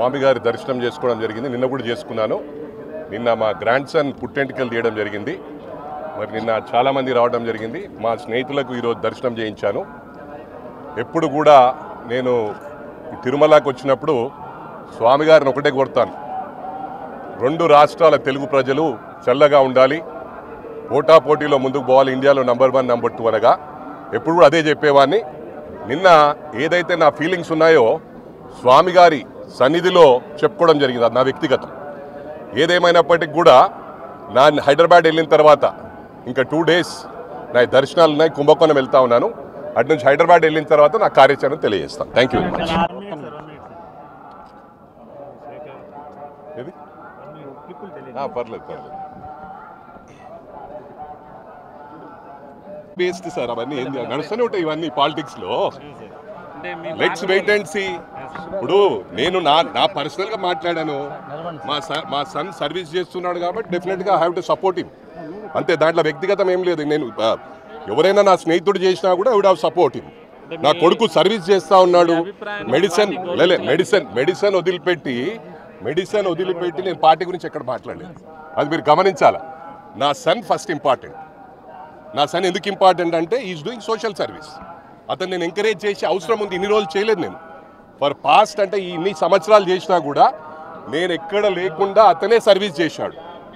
స్వామిగారి దర్శనం చేసుకోవడం జరిగింది నిన్న కూడా చేసుకున్నాను నిన్న మా గ్రాండ్ సన్ పుట్టెంటికలు తీయడం జరిగింది మరి నిన్న చాలామంది రావడం జరిగింది మా స్నేహితులకు ఈరోజు దర్శనం చేయించాను ఎప్పుడు కూడా నేను ఈ తిరుమలకి వచ్చినప్పుడు స్వామిగారిని ఒకటే కోరుతాను రెండు రాష్ట్రాల తెలుగు ప్రజలు చల్లగా ఉండాలి పోటా పోటీలో ముందుకు పోవాలి ఇండియాలో నంబర్ వన్ నంబర్ టూ అనగా ఎప్పుడు కూడా అదే చెప్పేవాడిని నిన్న ఏదైతే నా ఫీలింగ్స్ ఉన్నాయో స్వామిగారి సన్నిధిలో చెప్పుకోవడం జరిగింది అది నా వ్యక్తిగతం ఏదేమైనప్పటికీ కూడా నా హైదరాబాద్ వెళ్ళిన తర్వాత ఇంకా టూ డేస్ నా దర్శనాలు ఉన్నాయి కుంభకోణం వెళ్తా ఉన్నాను అటు నుంచి హైదరాబాద్ వెళ్ళిన తర్వాత నా కార్యాచరణ తెలియజేస్తాను థ్యాంక్ యూ వెరీ మచ్ ఏది ఆ, పర్లేదు పర్లేదు బేస్డ్ సార్ అవన్నీ ఏంది నడుస్తూనే ఉంటాయి ఇవన్నీ పాలిటిక్స్ లో లెట్స్ వెయిట్ అండ్ సీ ఇప్పుడు నేను నా నా పర్సనల్ గా మాట్లాడాను మా స- మా సన్ సర్వీస్ చేస్తున్నాడు కాబట్టి డెఫినెట్ గా హ్యావ్ టు సపోర్ట్ హిమ్ అంతే దాంట్లో వ్యక్తిగతం ఏం లేదు నేను ఆ, ఎవరైనా నా స్నేహితుడు చేసినా కూడా I would have support him నా కొడుకు సర్వీస్ చేస్తా ఉన్నాడు మెడిసిన్ లేలే మెడిసిన్ మెడిసిన్ వదిలిపెట్టి మెడిసిన్ వదిలిపెట్టి నేను పార్టీ గురించి ఎక్కడ మాట్లాడలేదు అది మీరు గమనించాలా నా సన్ ఫస్ట్ ఇంపార్టెంట్ నా సన్ ఎందుకు ఇంపార్టెంట్ అంటే ఈజ్ డూయింగ్ సోషల్ సర్వీస్ అతను నేను ఎంకరేజ్ చేసి అవసరం ఉంది ఇన్ని రోజులు చేయలేదు నేను ఫర్ పాస్ట్ అంటే ఈ ఇన్ని సంవత్సరాలు చేసినా కూడా నేను ఎక్కడ లేకుండా అతనే సర్వీస్ చేశాడు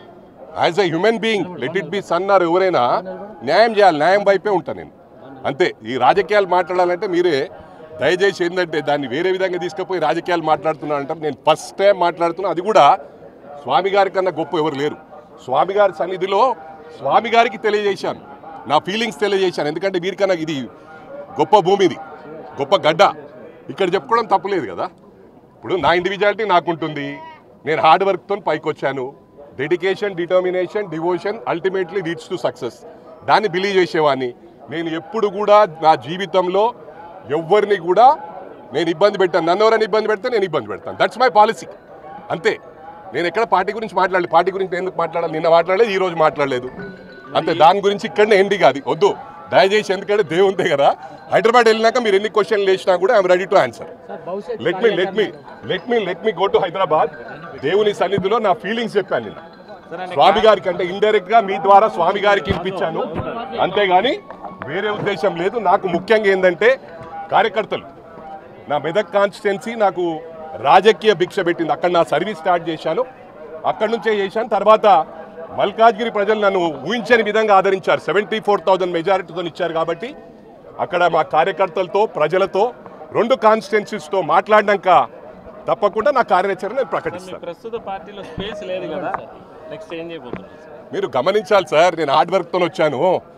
as a human being let it be son or ఎవరైనా న్యాయం చేయాలి న్యాయం వైపే ఉంటాను నేను అంతే ఈ రాజకీయాలు మాట్లాడాలంటే మీరే దయచేసి ఏంటంటే దాన్ని వేరే విధంగా తీసుకుపోయి రాజకీయాలు మాట్లాడుతున్నాను అంటారు నేను ఫస్ట్ టైం మాట్లాడుతున్నా అది కూడా స్వామి గారి కన్నా గొప్ప ఎవరు లేరు స్వామి గారి సన్నిధిలో స్వామి గారికి తెలియజేశాను నా ఫీలింగ్స్ తెలియజేశాను ఎందుకంటే వీరికన్నా ఇది గొప్ప భూమి ఇది గొప్ప గడ్డ ఇక్కడ చెప్పుకోవడం తప్పులేదు కదా ఇప్పుడు నా ఇండివిజువాలిటీ నాకుంటుంది నేను హార్డ్ వర్క్తో పైకి వచ్చాను dedication determination devotion ultimately leads to success దాన్ని బిలీవ్ చేసేవాడిని నేను ఎప్పుడు కూడా నా జీవితంలో ఎవరిని కూడా నేను ఇబ్బంది పెట్టాను నన్ను ఎవరైనా ఇబ్బంది పెడితే నేను ఇబ్బంది పెడతాను దట్స్ మై పాలసీ అంతే నేను ఎక్కడ పార్టీ గురించి మాట్లాడలేదు పార్టీ గురించి నేను ఎందుకు మాట్లాడాలి నిన్న మాట్లాడలేదు ఈ రోజు మాట్లాడలేదు అంతే దాని గురించి ఇక్కడనే ఎండి కాదు వద్దు దయచేసి ఎందుకంటే దేవుంతే కదా హైదరాబాద్ వెళ్ళినాక మీరు ఎన్ని క్వశ్చన్లు వేసినా కూడా I'm ready to answer let me let me let me let me go to Hyderabad దేవుని సన్నిధిలో నా ఫీలింగ్స్ చెప్పాను నిన్న స్వామి గారికి అంటే ఇండైరెక్ట్ గా మీ ద్వారా స్వామి గారికి ఇప్పించాను అంతేగాని వేరే ఉద్దేశం లేదు నాకు ముఖ్యంగా ఏంటంటే కార్యకర్తలు నా మెదక్ కాన్స్టిట్యున్సీ నాకు రాజకీయ భిక్ష పెట్టింది అక్కడ నా సర్వీస్ స్టార్ట్ చేశాను అక్కడ నుంచే చేశాను తర్వాత మల్కాజ్గిరి ప్రజలు నన్ను ఊహించని విధంగా ఆదరించారు సెవెంటీ ఫోర్ థౌజండ్ మెజారిటీతో ఇచ్చారు కాబట్టి అక్కడ మా కార్యకర్తలతో ప్రజలతో రెండు కాన్స్టిట్యున్సీస్తో మాట్లాడినాక తప్పకుండా నా కార్యాచరణ నేను మీ ప్రకటిస్తాను ప్రస్తుత పార్టీలో స్పేస్ లేదు కదా నెక్స్ట్ ఏం చేయబోతున్నారు సార్? మీరు గమనించాలి సార్ నేను హార్డ్ వర్క్తో వచ్చాను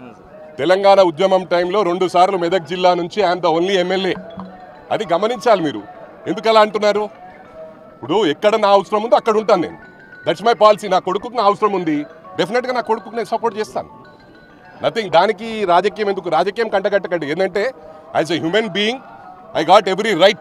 తెలంగాణ ఉద్యమం టైంలో రెండు సార్లు మెదక్ జిల్లా నుంచి ఐఎమ్ ద ఓన్లీ ఎమ్మెల్యే అది గమనించాలి మీరు ఎందుకు అలా అంటున్నారు ఇప్పుడు ఎక్కడ నా అవసరం ఉందో అక్కడ ఉంటాను నేను దట్స్ మై పాలసీ నా కొడుకుకు నా అవసరం ఉంది డెఫినెట్గా నా కొడుకుకు నేను సపోర్ట్ చేస్తాను నథింగ్ దానికి రాజకీయం ఎందుకు రాజకీయం కంటగట్టకండి ఏంటంటే as a human being I got every right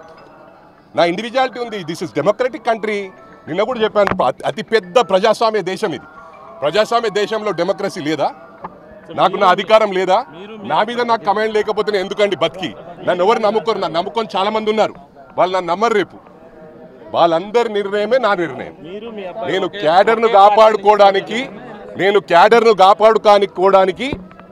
నా ఇండివిజువాలిటీ ఉంది దిస్ ఇస్ డెమోక్రటిక్ కంట్రీ నిన్న కూడా చెప్పాను అతి- అతి పెద్ద ప్రజాస్వామ్య దేశం ఇది ప్రజాస్వామ్య దేశంలో డెమోక్రసీ లేదా నాకు నా అధికారం లేదా నా మీద నాకు కమాండ్ లేకపోతే నేను ఎందుకండి బతికి నన్ను ఎవరు నమ్ముకోరు నన్ను నమ్ముకొని చాలా మంది ఉన్నారు వాళ్ళు నన్ను నమ్మరు రేపు వాళ్ళందరి నిర్ణయమే నా నిర్ణయం మీరు మీ అబ్బాయి నేను ఒకే- క్యాడర్ను ఒకే కాపాడుకోవడానికి నేను క్యాడర్ను కాపాడుకోవడానికి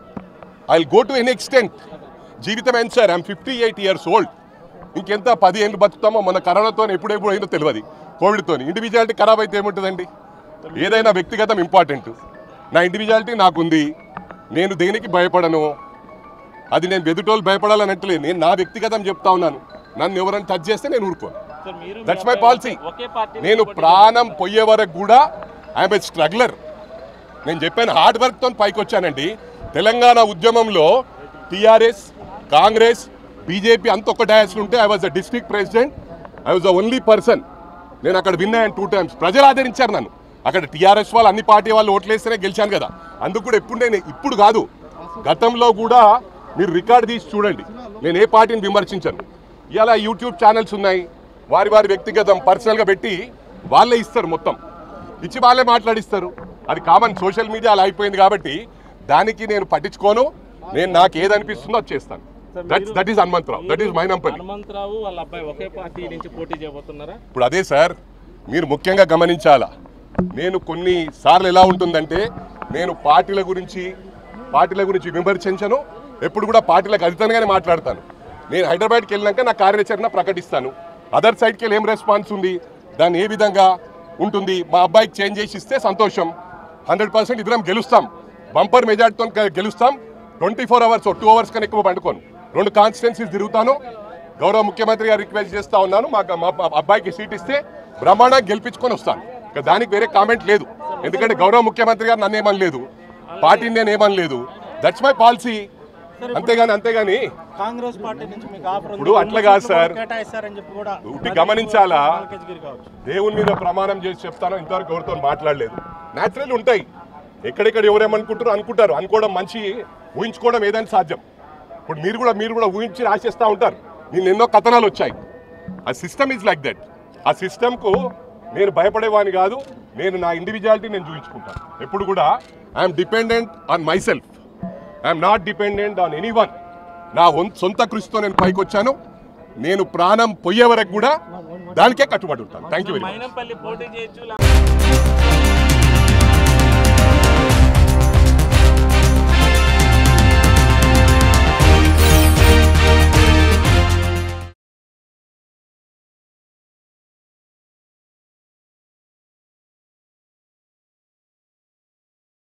I go to an extent జీవితం ఎంత sir I'm fifty eight years old ఇంకెంత పది ఏళ్ళు బతుకుతామో మన కరోనాతో ఎప్పుడెప్పుడు అయిందో తెలియదు కోవిడ్తో ఇండివిజువాలిటీ ఖరాబ్ అయితే ఏముంటుందండి ఏదైనా వ్యక్తిగతం ఇంపార్టెంట్ నా ఇండివిజువాలిటీ నాకుంది నేను దేనికి భయపడను అది నేను వెదుటోళ్ళు భయపడాలని అంటలేదు నేను నా వ్యక్తిగతం చెప్తా ఉన్నాను నన్ను ఎవరైనా టచ్ చేస్తే నేను ఊరుకోను సార్, మీరు మీ దట్స్ మై అబ్బాయి పాలసీ ఒకే పార్టీ నేను ప్రాణం పోయే వరకు కూడా ఐఎమ్ ఏ స్ట్రగ్లర్ నేను చెప్పాను హార్డ్ వర్క్తో పైకి వచ్చానండి తెలంగాణ ఉద్యమంలో టీఆర్ఎస్ కాంగ్రెస్ బీజేపీ అంత ఒక డయాస్ ఉంటే I was the district president I was the only person నేను అక్కడ విన్ అయ్యాను టూ టైమ్స్ ప్రజలు ఆదరించారు నన్ను అక్కడ టీఆర్ఎస్ వాళ్ళు అన్ని పార్టీ వాళ్ళు ఓట్లేస్తేనే గెలిచాను కదా అందుకు కూడా ఎప్పుడు నేను ఇప్పుడు కాదు గతంలో కూడా మీరు రికార్డ్ తీసి చూడండి నేను ఏ పార్టీని విమర్శించను ఇలా యూట్యూబ్ ఛానల్స్ ఉన్నాయి వారి వారి వ్యక్తిగతం పర్సనల్గా పెట్టి వాళ్ళే ఇస్తారు మొత్తం ఇచ్చి వాళ్ళే మాట్లాడిస్తారు అది కామన్ సోషల్ మీడియా అలా అయిపోయింది కాబట్టి దానికి నేను పట్టించుకోను నేను నాకు ఏది అనిపిస్తుందో అది చేస్తాను that that is Hanumantharao that is Mynampally Hanumantharao వాళ్ళ అబ్బాయి ఒకే పార్టీ నుంచి పోటీ చేయబోతున్నారా ఇప్పుడు అదే సార్ మీరు ముఖ్యంగా గమనించాలా నేను కొన్ని సార్లు ఎలా ఉంటుందంటే నేను పార్టీల గురించి పార్టీల గురించి విమర్శించను ఎప్పుడు కూడా పార్టీలకు అతీతంగానే మాట్లాడతాను నేను హైదరాబాద్కి వెళ్ళినాక నా కార్యాచరణ ప్రకటిస్తాను అదర్ సైడ్కి వెళ్ళి ఏం రెస్పాన్స్ ఉంది దాన్ని ఏ విధంగా ఉంటుంది మా అబ్బాయికి చేంజ్ చేసి ఇస్తే సంతోషం హండ్రెడ్ పర్సెంట్ ఇద్దరం గెలుస్తాం బంపర్ మెజార్టీతో గెలుస్తాం twenty four hours two hours కన్నా ఎక్కువ పండుకోను రెండు కాన్స్టిట్యున్సీస్ తిరుగుతాను గౌరవ ముఖ్యమంత్రి గారు రిక్వెస్ట్ చేస్తా ఉన్నాను మా మా అబ్బాయికి సీట్ ఇస్తే బ్రహ్మాండంగా గెలిపించుకొని వస్తాను ఇక దానికి వేరే కామెంట్ లేదు ఎందుకంటే గౌరవ ముఖ్యమంత్రి గారు నన్ను ఏమనలేదు పార్టీని నేను ఏమనలేదు దట్స్ మై పాలసీ అంతేగాని అంతేగాని కాంగ్రెస్ పార్టీ నుంచి మీకు ఆఫర్ ఉంది. ఇప్పుడు అట్లా కాదు సార్. కేటాయిస్తారని చెప్పి కూడా ఉట్టి గమనించాలా? మల్కాజ్గిరి కావచ్చు దేవుని మీద ప్రమాణం చేసి చెప్తాను ఇంతవరకు ఎవరితో మాట్లాడలేదు న్యాచురల్ ఉంటాయి ఎక్కడెక్కడ ఎవరేమనుకుంటారో అనుకుంటారు అనుకోవడం మంచి ఊహించుకోవడం ఏదైనా సాధ్యం ఇప్పుడు మీరు కూడా మీరు కూడా ఊహించి రాసేస్తూ ఉంటారు నేను ఎన్నో కథనాలు వచ్చాయి ఆ సిస్టమ్ ఈజ్ లైక్ దట్ ఆ సిస్టమ్కు నేను భయపడేవాని కాదు నేను నా ఇండివిజువాలిటీ నేను చూపించుకుంటాను ఎప్పుడు కూడా I'm dependent on my self I'm not dependent on any one నా ఒన్- సొంత కృషితో నేను పైకి వచ్చాను నేను ప్రాణం పోయే వరకు కూడా దానికే కట్టుబడి ఉంటాను thank you very much Mynampally పోటీ చేయొచ్చు